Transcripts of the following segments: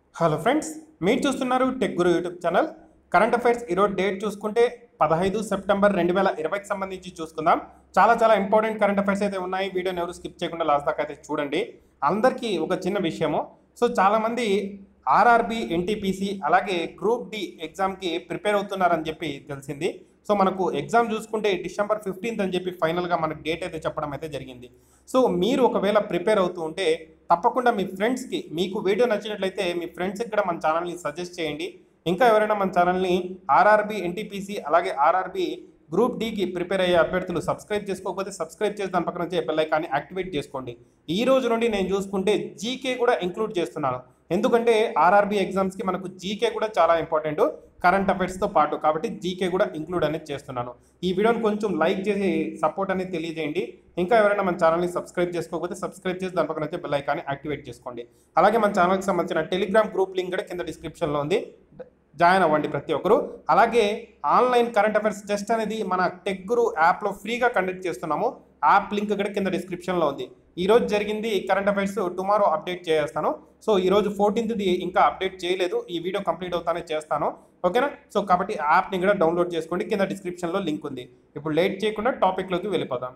hello friends మీరు చూస్తున్నారు tech guru YouTube channel current affairs ఈరోజు డేట్ చూసుకుంటే పదహైదు సెప్టెంబర్ రెండు వేల ఇరవైకి సంబంధించి చూసుకుందాం చాలా చాలా ఇంపార్టెంట్ కరెంట్ అఫైర్స్ అయితే ఉన్నాయి వీడియోని ఎవరు స్కిప్ చేయకుండా లాస్ట్ దాకా అయితే చూడండి అందరికీ ఒక చిన్న విషయము సో చాలామంది ఆర్ఆర్బి ఎన్టీపీసీ అలాగే గ్రూప్ డి ఎగ్జామ్కి ప్రిపేర్ అవుతున్నారని చెప్పి తెలిసింది సో మనకు ఎగ్జామ్ చూసుకుంటే డిసెంబర్ ఫిఫ్టీన్త్ అని చెప్పి ఫైనల్గా మనకు డేట్ అయితే చెప్పడం అయితే జరిగింది సో మీరు ఒకవేళ ప్రిపేర్ అవుతూ ఉంటే తప్పకుండా మీ ఫ్రెండ్స్కి మీకు వీడియో నచ్చినట్లయితే మీ ఫ్రెండ్స్కి కూడా మన ఛానల్ని సజెస్ట్ చేయండి ఇంకా ఎవరైనా మన ఛానల్ని ఆర్ఆర్బి ఎన్టీపీసీ అలాగే ఆర్ఆర్బి గ్రూప్ డికి ప్రిపేర్ అయ్యే అభ్యర్థులు సబ్స్క్రైబ్ చేసుకోకపోతే సబ్స్క్రైబ్ చేసి దాని పక్కన వచ్చే బెల్ ఐకాన్ని యాక్టివేట్ చేసుకోండి ఈ రోజు నుండి నేను చూసుకుంటే జీకే కూడా ఇంక్లూడ్ చేస్తున్నాను ఎందుకంటే ఆర్ఆర్బి ఎగ్జామ్స్కి మనకు జీకే కూడా చాలా ఇంపార్టెంట్ కరెంట్ అఫైర్స్తో పాటు కాబట్టి జీకే కూడా ఇంక్లూడ్ అనేది చేస్తున్నాను ఈ వీడియోని కొంచెం లైక్ చేసి సపోర్ట్ అనేది తెలియజేయండి ఇంకా ఎవరైనా మన ఛానల్ని సబ్స్క్రైబ్ చేసుకోకపోతే సబ్స్క్రైబ్ చేసి దాని పక్కన వచ్చే బెల్ ఐకాన్ని యాక్టివేట్ చేసుకోండి అలాగే మన ఛానల్కి సంబంధించిన టెలిగ్రామ్ గ్రూప్ లింక్ కూడా కింద డిస్క్రిప్షన్లో ఉంది జాయిన్ అవ్వండి ప్రతి ఒక్కరు అలాగే ఆన్లైన్ కరెంట్ అఫైర్స్ టెస్ట్ అనేది మన టెక్ గురు యాప్లో ఫ్రీగా కండక్ట్ చేస్తున్నాము యాప్ లింక్ కూడా కింద డిస్క్రిప్షన్లో ఉంది ఈ రోజు జరిగింది కరెంట్ అఫైర్స్ టుమారో అప్డేట్ చేస్తాను సో ఈ రోజు ఫోర్టీన్త్ది ఇంకా అప్డేట్ చేయలేదు ఈ వీడియో కంప్లీట్ అవుతానే చేస్తాను ఓకేనా సో కాబట్టి యాప్ని కూడా డౌన్లోడ్ చేసుకోండి కింద డిస్క్రిప్షన్లో లింక్ ఉంది ఇప్పుడు లేట్ చేయకుండా టాపిక్లోకి వెళ్ళిపోదాం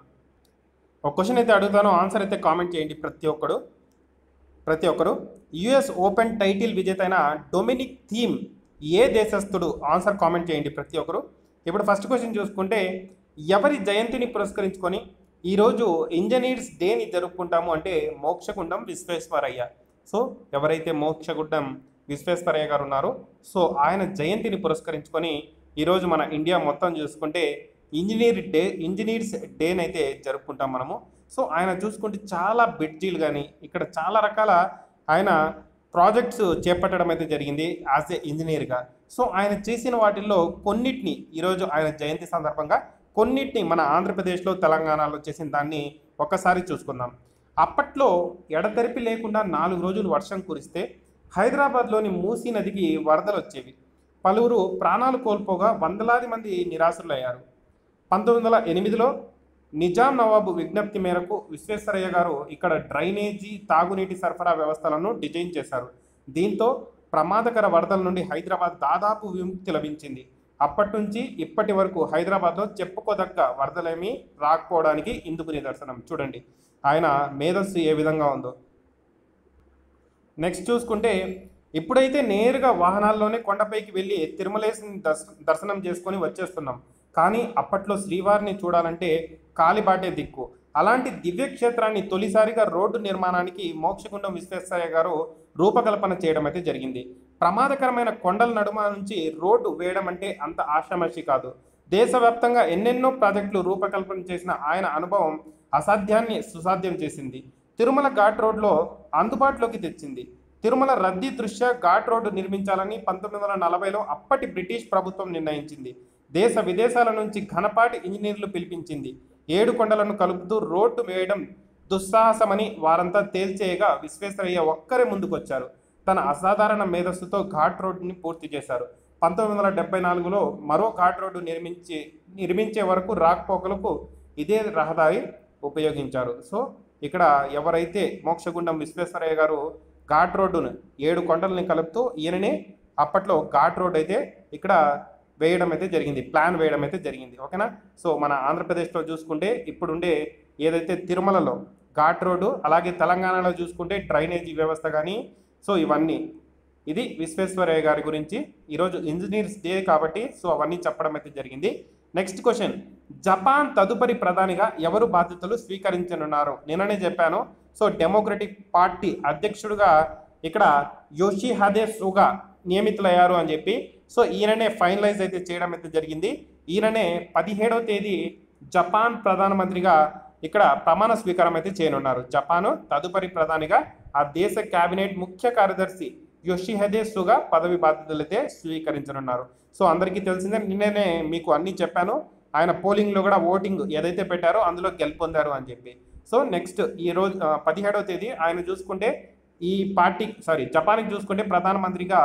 ఒక క్వశ్చన్ అయితే అడుగుతాను ఆన్సర్ అయితే కామెంట్ చేయండి ప్రతి ఒక్కరు ప్రతి ఒక్కరు యుఎస్ ఓపెన్ టైటిల్ విజేత అయిన డొమినిక్ థీమ్ ఏ దేశస్థుడు ఆన్సర్ కామెంట్ చేయండి ప్రతి ఒక్కరు ఇప్పుడు ఫస్ట్ క్వశ్చన్ చూసుకుంటే ఎవరి జయంతిని పురస్కరించుకొని ఈరోజు ఇంజనీర్స్ డేని జరుపుకుంటాము అంటే మోక్షగుండం విశ్వేశ్వరయ్య సో ఎవరైతే మోక్షగుండం విశ్వేశ్వరయ్య గారు ఉన్నారో సో ఆయన జయంతిని పురస్కరించుకొని ఈరోజు మన ఇండియా మొత్తం చూసుకుంటే ఇంజనీర్ డే ఇంజనీర్స్ డేని అయితే జరుపుకుంటాం మనము సో ఆయన చూసుకుంటే చాలా బిడ్జీలు కానీ ఇక్కడ చాలా రకాల ఆయన ప్రాజెక్ట్స్ చేపట్టడం అయితే జరిగింది యాజ్ ఏ ఇంజనీర్గా సో ఆయన చేసిన వాటిల్లో కొన్నిటిని ఈరోజు ఆయన జయంతి సందర్భంగా కొన్నిటిని మన ఆంధ్రప్రదేశ్లో తెలంగాణలో చేసిన దాన్ని ఒక్కసారి చూసుకుందాం అప్పట్లో ఎడతెరిపి లేకుండా నాలుగు రోజులు వర్షం కురిస్తే హైదరాబాద్లోని మూసీ నదికి వరదలు వచ్చేవి పలువురు ప్రాణాలు కోల్పోగా వందలాది మంది నిరాశులయ్యారు పంతొమ్మిది వందల ఎనిమిదిలో నిజాం నవాబు విజ్ఞప్తి మేరకు విశ్వేశ్వరయ్య గారు ఇక్కడ డ్రైనేజీ తాగునీటి సరఫరా వ్యవస్థలను డిజైన్ చేశారు దీంతో ప్రమాదకర వరదల నుండి హైదరాబాద్ దాదాపు విముక్తి లభించింది అప్పటి నుంచి ఇప్పటి వరకు హైదరాబాద్లో చెప్పుకోదగ్గ వరదలేమీ రాకపోవడానికి ఇందుకు నిదర్శనం చూడండి ఆయన మేధస్సు ఏ విధంగా ఉందో నెక్స్ట్ చూసుకుంటే ఇప్పుడైతే నేరుగా వాహనాల్లోనే కొండపైకి వెళ్ళి తిరుమలేశని దర్శ దర్శనం చేసుకొని వచ్చేస్తున్నాం కానీ అప్పట్లో శ్రీవారిని చూడాలంటే కాలిబాటే దిక్కు అలాంటి దివ్యక్షేత్రాన్ని తొలిసారిగా రోడ్డు నిర్మాణానికి మోక్షగుండం విశ్వేశ్వరయ్య గారు రూపకల్పన చేయడం అయితే జరిగింది ప్రమాదకరమైన కొండల నడుమ నుంచి రోడ్డు వేయడం అంటే అంత ఆషామాషి కాదు దేశవ్యాప్తంగా ఎన్నెన్నో ప్రాజెక్టులు రూపకల్పన చేసిన ఆయన అనుభవం అసాధ్యాన్ని సుసాధ్యం చేసింది తిరుమల ఘాట్ రోడ్లో అందుబాటులోకి తెచ్చింది తిరుమల రద్దీ దృష్ట్యా ఘాట్ రోడ్డు నిర్మించాలని పంతొమ్మిది వందల నలభైలో అప్పటి బ్రిటిష్ ప్రభుత్వం నిర్ణయించింది దేశ విదేశాల నుంచి ఘనపాటి ఇంజనీర్లు పిలిపించింది ఏడు కొండలను కలుపుతూ రోడ్డు వేయడం దుస్సాహసమని వారంతా తేల్చేయగా విశ్వేశ్వరయ్య ఒక్కరే ముందుకొచ్చారు తన అసాధారణ మేధస్సుతో ఘాట్ రోడ్డుని పూర్తి చేశారు పంతొమ్మిది వందల డెబ్బై నాలుగులో మరో ఘాట్ రోడ్డు నిర్మించి నిర్మించే వరకు రాకపోకలకు ఇదే రహదారి ఉపయోగించారు సో ఇక్కడ ఎవరైతే మోక్షగుండం విశ్వేశ్వరయ్య గారు ఘాట్ రోడ్డును ఏడు కొండలని కలుపుతూ ఈయననే అప్పట్లో ఘాట్ రోడ్ అయితే ఇక్కడ వేయడం అయితే జరిగింది ప్లాన్ వేయడం అయితే జరిగింది ఓకేనా సో మన ఆంధ్రప్రదేశ్లో చూసుకుంటే ఇప్పుడుండే ఏదైతే తిరుమలలో ఘాట్ రోడ్డు అలాగే తెలంగాణలో చూసుకుంటే డ్రైనేజీ వ్యవస్థ కానీ సో ఇవన్నీ ఇది విశ్వేశ్వరయ్య గారి గురించి ఈరోజు ఇంజనీర్స్ డే కాబట్టి సో అవన్నీ చెప్పడం అయితే జరిగింది నెక్స్ట్ క్వశ్చన్ జపాన్ తదుపరి ప్రధానిగా ఎవరు బాధ్యతలు స్వీకరించనున్నారు నిన్ననే చెప్పాను సో డెమోక్రటిక్ పార్టీ అధ్యక్షుడిగా ఇక్కడ యోషిహదే సుగా నియమితులయ్యారు అని చెప్పి సో ఈయననే ఫైనలైజ్ అయితే చేయడం అయితే జరిగింది ఈయననే పదిహేడవ తేదీ జపాన్ ప్రధానమంత్రిగా ఇక్కడ ప్రమాణ స్వీకారం అయితే చేయనున్నారు జపాను తదుపరి ప్రధానిగా ఆ దేశ కేబినెట్ ముఖ్య కార్యదర్శి యోషిహదే సుగా పదవి బాధ్యతలు అయితే స్వీకరించనున్నారు సో అందరికీ తెలిసిందే నిన్ననే మీకు అన్నీ చెప్పాను ఆయన పోలింగ్లో కూడా ఓటింగ్ ఏదైతే పెట్టారో అందులో గెలుపొందారు అని చెప్పి సో నెక్స్ట్ ఈ రోజు ఆ, పదిహేడవ తేదీ ఆయన చూసుకుంటే ఈ పార్టీ సారీ జపాన్కి చూసుకుంటే ప్రధానమంత్రిగా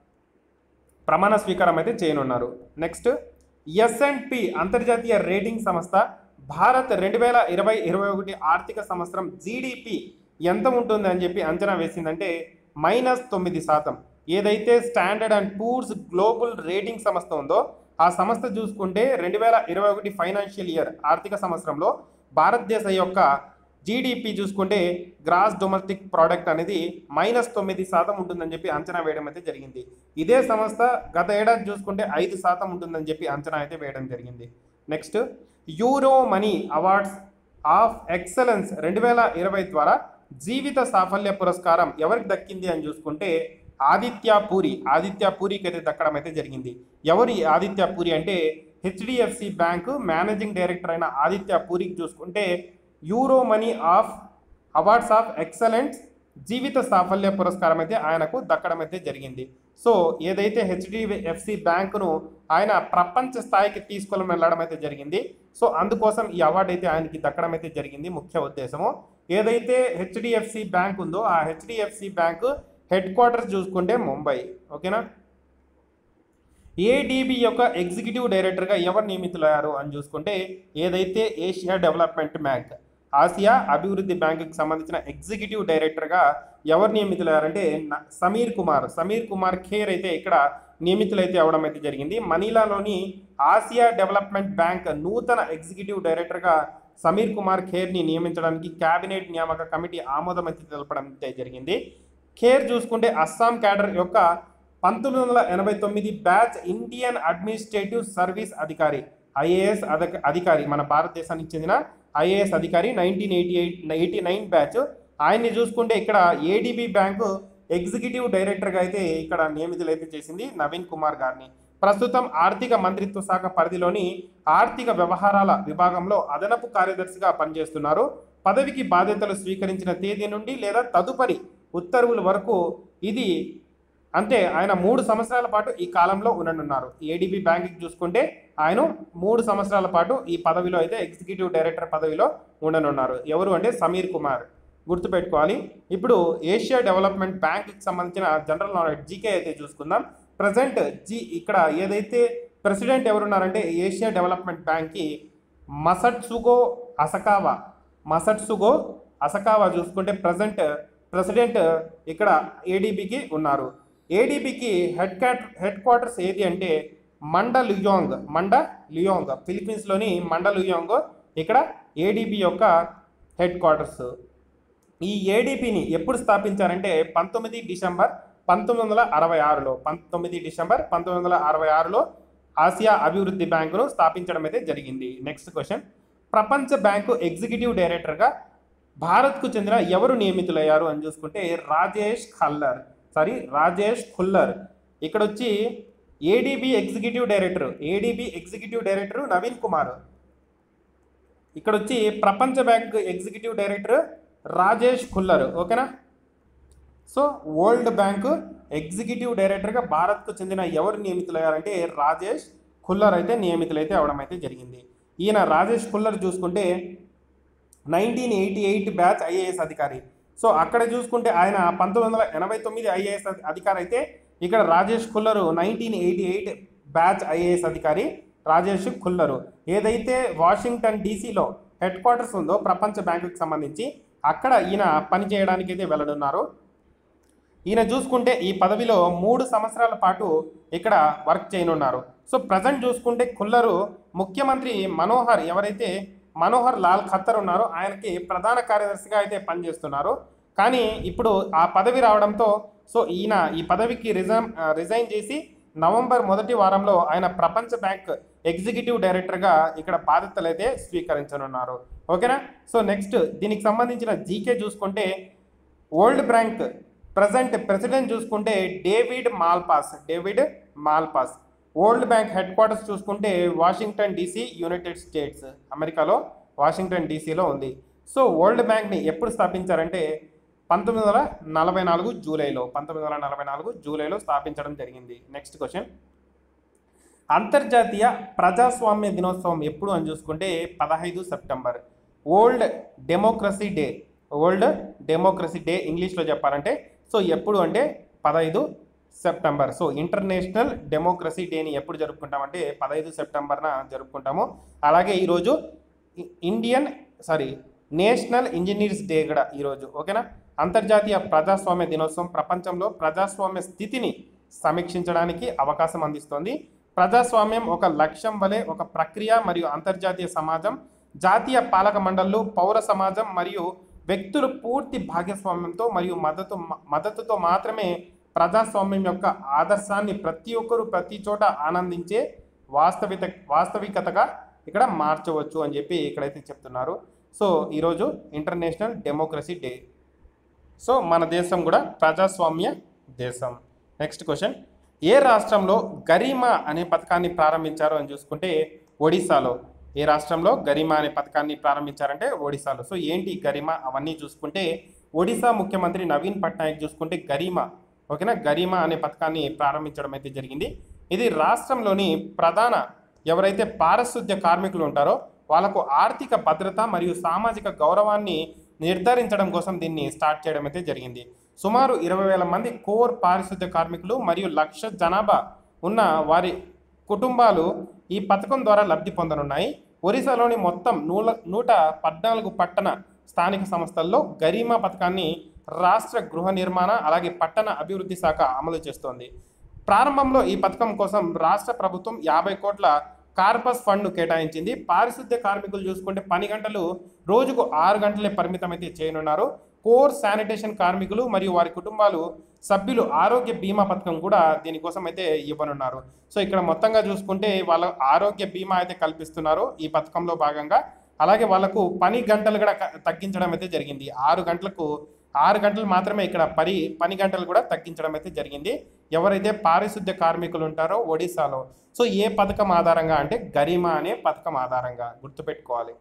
ప్రమాణ స్వీకారం అయితే చేయనున్నారు నెక్స్ట్ ఎస్ఎండ్పి అంతర్జాతీయ రేటింగ్ సంస్థ భారత్ రెండు వేల ఇరవై ఇరవై ఒకటి ఆర్థిక సంవత్సరం జీడిపి ఎంత ఉంటుంది అని చెప్పి అంచనా వేసిందంటే మైనస్ తొమ్మిది శాతం ఏదైతే Standard and Poor's global rating సంస్థ ఉందో ఆ సంస్థ చూసుకుంటే రెండు వేల ఇరవై ఒకటి ఫైనాన్షియల్ ఇయర్ ఆర్థిక సంవత్సరంలో భారతదేశం యొక్క జీడిపి చూసుకుంటే గ్రాస్ డొమెస్టిక్ ప్రోడక్ట్ అనేది మైనస్ తొమ్మిది శాతం ఉంటుందని చెప్పి అంచనా వేయడం అయితే జరిగింది ఇదే సంస్థ గత ఏడాది చూసుకుంటే ఐదు శాతం ఉంటుందని చెప్పి అంచనా అయితే వేయడం జరిగింది next Euro Money awards of excellence రెండు వేల ఇరవై ద్వారా జీవిత సాఫల్య పురస్కారం ఎవరికి దక్కింది అని చూసుకుంటే ఆదిత్య పూరి ఆదిత్య పూరికి అయితే దక్కడం అయితే జరిగింది ఎవరి ఆదిత్య పూరి అంటే హెచ్డిఎఫ్సి బ్యాంకు మేనేజింగ్ డైరెక్టర్ అయిన ఆదిత్య పూరికి చూసుకుంటే Euro Money of awards of excellent జీవిత సాఫల్య పురస్కారం అయితే ఆయనకు దక్కడం అయితే జరిగింది సో ఏదైతే హెచ్డిఎఫ్సి బ్యాంకును ఆయన ప్రపంచ స్థాయికి తీసుకొని వెళ్ళడం అయితే జరిగింది సో అందుకోసం ఈ అవార్డు అయితే ఆయనకి దక్కడం అయితే జరిగింది ముఖ్య ఉద్దేశము ఏదైతే హెచ్డిఎఫ్సి బ్యాంక్ ఉందో ఆ హెచ్డిఎఫ్సి బ్యాంకు హెడ్ క్వార్టర్స్ చూసుకుంటే ముంబై ఓకేనా ఏడీబీ యొక్క ఎగ్జిక్యూటివ్ డైరెక్టర్గా ఎవరు నియమితులయ్యారు అని చూసుకుంటే ఏదైతే ఏషియా డెవలప్మెంట్ బ్యాంక్ ఆసియా అభివృద్ధి బ్యాంకుకి సంబంధించిన ఎగ్జిక్యూటివ్ డైరెక్టర్గా ఎవరు నియమితులయ్యారంటే న- సమీర్ కుమార్ సమీర్ కుమార్ ఖేర్ అయితే ఇక్కడ నియమితులైతే అవడం అయితే జరిగింది మనీలాలోని ఆసియా డెవలప్మెంట్ బ్యాంక్ నూతన ఎగ్జిక్యూటివ్ డైరెక్టర్గా సమీర్ కుమార్ ఖేర్ని నియమించడానికి కేబినెట్ నియామక కమిటీ ఆమోదం అయితే తెలపడం అయితే జరిగింది ఖేర్ చూసుకుంటే అస్సాం క్యాడర్ యొక్క పంతొమ్మిది వందల ఎనభై తొమ్మిది బ్యాచ్ ఇండియన్ అడ్మినిస్ట్రేటివ్ సర్వీస్ అధికారి ఐఏఎస్ అధికారి మన భారతదేశానికి చెందిన ఐఏఎస్ అధికారి nineteen eighty eight eighty nine batch ఆయన్ని చూసుకుంటే ఇక్కడ ఏడీబీ బ్యాంకు ఎగ్జిక్యూటివ్ డైరెక్టర్గా అయితే ఇక్కడ నియమితులైతే చేసింది నవీన్ కుమార్ గారిని ప్రస్తుతం ఆర్థిక మంత్రిత్వ శాఖ పరిధిలోని ఆర్థిక వ్యవహారాల విభాగంలో అదనపు కార్యదర్శిగా పనిచేస్తున్నారు పదవికి బాధ్యతలు స్వీకరించిన తేదీ నుండి లేదా తదుపరి ఉత్తర్వుల వరకు ఇది అంటే ఆయన మూడు సంవత్సరాల పాటు ఈ కాలంలో ఉండనున్నారు ఏడీబీ బ్యాంక్కి చూసుకుంటే ఆయన మూడు సంవత్సరాల పాటు ఈ పదవిలో అయితే ఎగ్జిక్యూటివ్ డైరెక్టర్ పదవిలో ఉండనున్నారు ఎవరు అంటే సమీర్ కుమార్ గుర్తుపెట్టుకోవాలి ఇప్పుడు ఏషియా డెవలప్మెంట్ బ్యాంక్కి సంబంధించిన జనరల్ నాలెడ్జ్ జీకే అయితే చూసుకుందాం ప్రజెంట్ జీ ఇక్కడ ఏదైతే ప్రెసిడెంట్ ఎవరున్నారంటే ఏషియా డెవలప్మెంట్ బ్యాంక్కి మసట్సుగో అసకావా మసట్సుగో అసకావా చూసుకుంటే ప్రజెంట్ ప్రెసిడెంట్ ఇక్కడ ఏడీబీకి ఉన్నారు ఏడీబీకి హెడ్ క్వార్టర్ హెడ్ క్వార్టర్స్ ఏది అంటే మండ లుయోంగ్ మండ లుయోంగ్ ఫిలిప్పీన్స్లోని మండ లుయోంగ్ ఇక్కడ ఏడీబీ యొక్క హెడ్ క్వార్టర్స్ ఈ ఏడీపీని ఎప్పుడు స్థాపించారంటే పంతొమ్మిది డిసెంబర్ పంతొమ్మిది వందల అరవై ఆరులో పంతొమ్మిది డిసెంబర్ పంతొమ్మిది వందల అరవై ఆరులో ఆసియా అభివృద్ధి బ్యాంకును స్థాపించడం అయితే జరిగింది నెక్స్ట్ క్వశ్చన్ ప్రపంచ బ్యాంకు ఎగ్జిక్యూటివ్ డైరెక్టర్గా భారత్కు చెందిన ఎవరు నియమితులయ్యారు అని చూసుకుంటే రాజేష్ ఖల్లర్ సారీ రాజేష్ ఖుల్లర్ ఇక్కడ వచ్చి ADB executive director ADB executive director Naveen Kumar ఇక్కడ వచ్చి ప్రపంచ bank executive director Rajesh Khullar ఓకేనా సో వరల్డ్ బ్యాంక్ ఎగ్జిక్యూటివ్ డైరెక్టర్గా భారత్కు చెందిన ఎవరు నియమితులయ్యారంటే రాజేష్ ఖుల్లర్ అయితే నియమితులైతే అవడం అయితే జరిగింది ఈయన రాజేష్ ఖుల్లర్ చూసుకుంటే nineteen eighty eight batch IAS అధికారి సో అక్కడ చూసుకుంటే ఆయన పంతొమ్మిది వందల ఎనభై తొమ్మిది ఐఏఎస్ అధికారి అయితే ఇక్కడ Rajesh Khullar nineteen eighty eight batch IAS అధికారి రాజేష్ ఖుల్లరు ఏదైతే వాషింగ్టన్ డీసీలో హెడ్ క్వార్టర్స్ ఉందో ప్రపంచ బ్యాంకుకి సంబంధించి అక్కడ ఈయన పని చేయడానికి అయితే వెళ్ళనున్నారు ఈయన చూసుకుంటే ఈ పదవిలో మూడు సంవత్సరాల పాటు ఇక్కడ వర్క్ చేయనున్నారు సో ప్రజెంట్ చూసుకుంటే కుల్లరు ముఖ్యమంత్రి మనోహర్ ఎవరైతే మనోహర్ లాల్ ఖత్తర్ ఉన్నారో ఆయనకి ప్రధాన కార్యదర్శిగా అయితే పనిచేస్తున్నారు కానీ ఇప్పుడు ఆ పదవి రావడంతో సో ఈయన ఈ పదవికి రిజైన్ రిజైన్ చేసి నవంబర్ మొదటి వారంలో ఆయన ప్రపంచ బ్యాంక్ ఎగ్జిక్యూటివ్ డైరెక్టర్గా ఇక్కడ బాధ్యతలు అయితే స్వీకరించనున్నారు ఓకేనా సో నెక్స్ట్ దీనికి సంబంధించిన జీకే చూసుకుంటే వరల్డ్ బ్యాంక్ ప్రజెంట్ ప్రెసిడెంట్ చూసుకుంటే David Malpass David Malpass world bank headquarters చూసుకుంటే వాషింగ్టన్ డీసీ యునైటెడ్ స్టేట్స్ అమెరికాలో వాషింగ్టన్ డీసీలో ఉంది సో వరల్డ్ బ్యాంక్ని ఎప్పుడు స్థాపించారంటే పంతొమ్మిది వందల నలభై నాలుగు జూలైలో పంతొమ్మిది వందల నలభై నాలుగు జూలైలో స్థాపించడం జరిగింది నెక్స్ట్ క్వశ్చన్ అంతర్జాతీయ ప్రజాస్వామ్య దినోత్సవం ఎప్పుడు అని చూసుకుంటే పదహైదు September world democracy day world democracy day ఇంగ్లీష్లో చెప్పాలంటే సో ఎప్పుడు అంటే పదహైదు సెప్టెంబర్ సో ఇంటర్నేషనల్ డెమోక్రసీ డేని ఎప్పుడు జరుపుకుంటామంటే పదహైదు సెప్టెంబర్న జరుపుకుంటాము అలాగే ఈరోజు ఇ- Indian sorry national engineers day కూడా ఈరోజు ఓకేనా అంతర్జాతీయ ప్రజాస్వామ్య దినోత్సవం ప్రపంచంలో ప్రజాస్వామ్య స్థితిని సమీక్షించడానికి అవకాశం అందిస్తోంది ప్రజాస్వామ్యం ఒక లక్ష్యం వలె ఒక ప్రక్రియ మరియు అంతర్జాతీయ సమాజం జాతీయ పాలక మండళ్ళు పౌర సమాజం మరియు వ్యక్తులు పూర్తి భాగస్వామ్యంతో మరియు మద్దతు మద్దతుతో మాత్రమే ప్రజాస్వామ్యం యొక్క ఆదర్శాన్ని ప్రతి ఒక్కరూ ప్రతి చోట ఆనందించే వాస్తవిత వాస్తవికతగా ఇక్కడ మార్చవచ్చు అని చెప్పి ఇక్కడైతే చెప్తున్నారు సో ఈరోజు ఇంటర్నేషనల్ డెమోక్రసీ డే సో మన దేశం కూడా ప్రజాస్వామ్య దేశం నెక్స్ట్ క్వశ్చన్ ఏ రాష్ట్రంలో గరిమా అనే పథకాన్ని ప్రారంభించారు అని చూసుకుంటే ఒడిశాలో ఏ రాష్ట్రంలో గరిమా అనే పథకాన్ని ప్రారంభించారంటే ఒడిశాలో సో ఏంటి గరిమా అవన్నీ చూసుకుంటే ఒడిశా ముఖ్యమంత్రి నవీన్ పట్నాయక్ చూసుకుంటే గరిమా ఓకేనా గరిమా అనే పథకాన్ని ప్రారంభించడం అయితే జరిగింది ఇది రాష్ట్రంలోని ప్రధాన ఎవరైతే పారిశుద్ధ్య కార్మికులు ఉంటారో వాళ్ళకు ఆర్థిక భద్రత మరియు సామాజిక గౌరవాన్ని నిర్ధారించడం కోసం దీన్ని స్టార్ట్ చేయడం అయితే జరిగింది సుమారు ఇరవై వేల మంది కోర్ పారిశుద్ధ్య కార్మికులు మరియు లక్ష జనాభా ఉన్న వారి కుటుంబాలు ఈ పథకం ద్వారా లబ్ధి పొందనున్నాయి ఒరిస్సాలోని మొత్తం నూల నూట పద్నాలుగు పట్టణ స్థానిక సంస్థల్లో గరిమా పథకాన్ని రాష్ట్ర గృహ నిర్మాణ అలాగే పట్టణ అభివృద్ధి శాఖ అమలు చేస్తోంది ప్రారంభంలో ఈ పథకం కోసం రాష్ట్ర ప్రభుత్వం యాభై కోట్ల కార్పస్ ఫండ్ కేటాయించింది పారిశుద్ధ్య కార్మికులు చూసుకుంటే పని గంటలు రోజుకు ఆరు గంటలే పరిమితం అయితే చేయనున్నారు కోర్ శానిటేషన్ కార్మికులు మరియు వారి కుటుంబాలు సభ్యులు ఆరోగ్య బీమా పథకం కూడా దీనికోసం అయితే ఇవ్వనున్నారు సో ఇక్కడ మొత్తంగా చూసుకుంటే వాళ్ళ ఆరోగ్య బీమా అయితే కల్పిస్తున్నారు ఈ పథకంలో భాగంగా అలాగే వాళ్ళకు పని గంటలు కూడా క- తగ్గించడం అయితే జరిగింది ఆరు గంటలకు ఆరు గంటలు మాత్రమే ఇక్కడ పని పని గంటలు కూడా తగ్గించడం అయితే జరిగింది ఎవరైతే పారిశుద్ధ్య కార్మికులు ఉంటారో ఒడిశాలో సో ఏ పథకం ఆధారంగా అంటే గరిమా అనే పథకం ఆధారంగా గుర్తుపెట్టుకోవాలి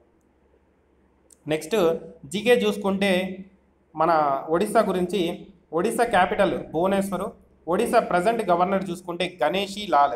నెక్స్ట్ జీకే చూసుకుంటే మన ఒడిశా గురించి Odisha capital Bhubaneswar Odisha present governor చూసుకుంటే గణేషి లాల్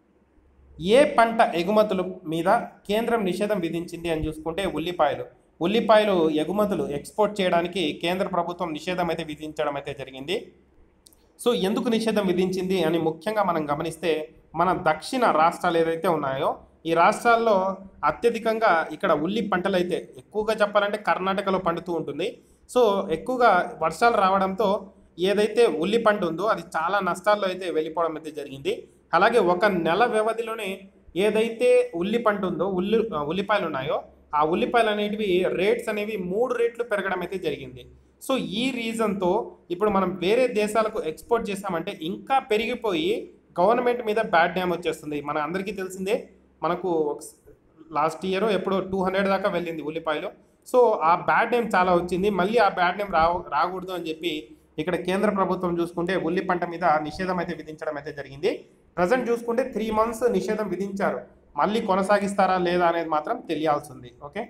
ఏ పంట ఎగుమతుల మీద కేంద్రం నిషేధం విధించింది అని చూసుకుంటే ఉల్లిపాయలు ఉల్లిపాయలు ఎగుమతులు ఎక్స్పోర్ట్ చేయడానికి కేంద్ర ప్రభుత్వం నిషేధం అయితే విధించడం అయితే జరిగింది సో ఎందుకు నిషేధం విధించింది అని ముఖ్యంగా మనం గమనిస్తే మన దక్షిణ రాష్ట్రాలు ఏదైతే ఉన్నాయో ఈ రాష్ట్రాల్లో అత్యధికంగా ఇక్కడ ఉల్లి పంటలు అయితే ఎక్కువగా చెప్పాలంటే కర్ణాటకలో పండుతూ ఉంటుంది సో ఎక్కువగా వర్షాలు రావడంతో ఏదైతే ఉల్లి పంట ఉందో అది చాలా నష్టాల్లో అయితే వెళ్ళిపోవడం అయితే జరిగింది అలాగే ఒక నెల వ్యవధిలోనే ఏదైతే ఉల్లి పంట ఉందో ఉల్లి ఉల్లిపాయలు ఉన్నాయో ఆ ఉల్లిపాయలు అనేటివి రేట్స్ అనేవి మూడు రేట్లు పెరగడం అయితే జరిగింది సో ఈ రీజన్తో ఇప్పుడు మనం వేరే దేశాలకు ఎక్స్పోర్ట్ చేసామంటే ఇంకా పెరిగిపోయి గవర్నమెంట్ మీద బ్యాడ్ డ్యామ్ వచ్చేస్తుంది మన అందరికీ తెలిసిందే మనకు లాస్ట్ ఇయర్ ఎప్పుడో టూ హండ్రెడ్ దాకా వెళ్ళింది ఉల్లిపాయలు సో ఆ బ్యాడ్ నేమ్ చాలా వచ్చింది మళ్ళీ ఆ బ్యాడ్ నేమ్ రా రాకూడదు అని చెప్పి ఇక్కడ కేంద్ర ప్రభుత్వం చూసుకుంటే ఉల్లి పంట మీద నిషేధం అయితే విధించడం అయితే జరిగింది ప్రజెంట్ చూసుకుంటే త్రీ మంత్స్ నిషేధం విధించారు మళ్ళీ కొనసాగిస్తారా లేదా అనేది మాత్రం తెలియాల్సి ఉంది ఓకే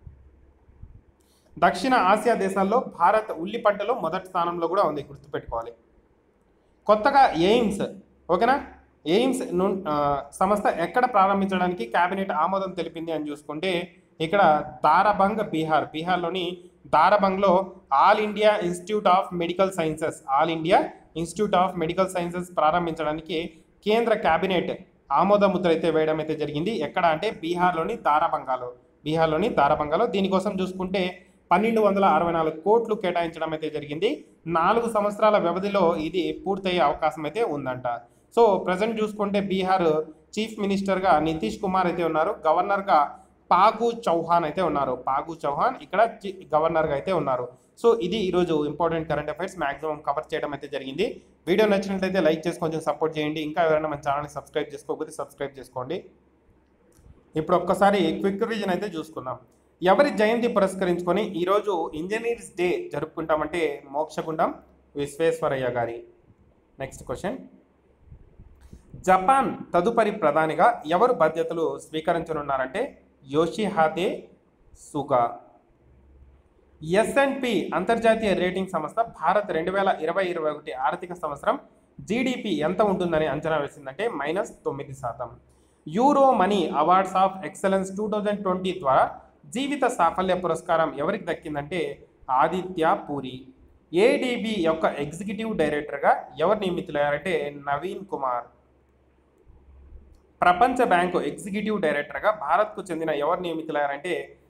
దక్షిణ ఆసియా దేశాల్లో భారత్ ఉల్లి పంటలో మొదటి స్థానంలో కూడా ఉంది గుర్తుపెట్టుకోవాలి కొత్తగా ఎయిమ్స్ ఓకేనా ఎయిమ్స్ ను- ఆ, సంస్థ ఎక్కడ ప్రారంభించడానికి కేబినెట్ ఆమోదం తెలిపింది అని చూసుకుంటే ఇక్కడ దారబంగ్ బీహార్ బీహార్లోని దారబంగ్లో All India Institute of Medical Sciences All India Institute of Medical Sciences ప్రారంభించడానికి కేంద్ర కేబినెట్ ఆమోద ముద్ర అయితే వేయడం అయితే జరిగింది ఎక్కడ అంటే బీహార్లోని దారబంగాలో బీహార్లోని దారబంగాలో దీనికోసం చూసుకుంటే పన్నెండు వందల అరవై నాలుగు కోట్లు కేటాయించడం అయితే జరిగింది నాలుగు సంవత్సరాల వ్యవధిలో ఇది పూర్తయ్యే అవకాశం అయితే ఉందంట సో ప్రజెంట్ చూసుకుంటే బీహార్ చీఫ్ మినిస్టర్గా నితీష్ కుమార్ అయితే ఉన్నారు గవర్నర్గా పాగు చౌహాన్ అయితే ఉన్నారు పాగు చౌహాన్ ఇక్కడ చి- గవర్నర్గా అయితే ఉన్నారు సో ఇది ఈరోజు important current affairs maximum cover చేయడం అయితే జరిగింది వీడియో నచ్చినట్లయితే లైక్ చేసి కొంచెం సపోర్ట్ చేయండి ఇంకా ఎవరైనా మన ఛానల్ని సబ్స్క్రైబ్ చేసుకోకపోతే సబ్స్క్రైబ్ చేసుకోండి ఇప్పుడు ఒక్కసారి క్విక్ రివిజన్ అయితే చూసుకుందాం ఎవరి జయంతి పురస్కరించుకొని ఈరోజు ఇంజనీర్స్ డే జరుపుకుంటామంటే మోక్షగుండం విశ్వేశ్వరయ్య గారి నెక్స్ట్ క్వశ్చన్ జపాన్ తదుపరి ప్రధానిగా ఎవరు బాధ్యతలు స్వీకరించనున్నారంటే యోషిహాదే సుగా ఎస్ఎన్పి అంతర్జాతీయ రేటింగ్ సంస్థ భారత్ రెండు వేల ఇరవై ఇరవై ఒకటి ఆర్థిక సంవత్సరం జీడిపి ఎంత ఉంటుందని అంచనా వేసిందంటే మైనస్ తొమ్మిది శాతం Euro Money awards of excellence two thousand twenty ద్వారా జీవిత సాఫల్య పురస్కారం ఎవరికి దక్కిందంటే ఆదిత్య పూరి ఏడిబి యొక్క ఎగ్జిక్యూటివ్ డైరెక్టర్గా ఎవరు నియమితులయ్యారంటే నవీన్ కుమార్ ప్రపంచ బ్యాంకు ఎగ్జిక్యూటివ్ డైరెక్టర్గా భారత్కు చెందిన ఎవరు నియమితులయ్యారంటే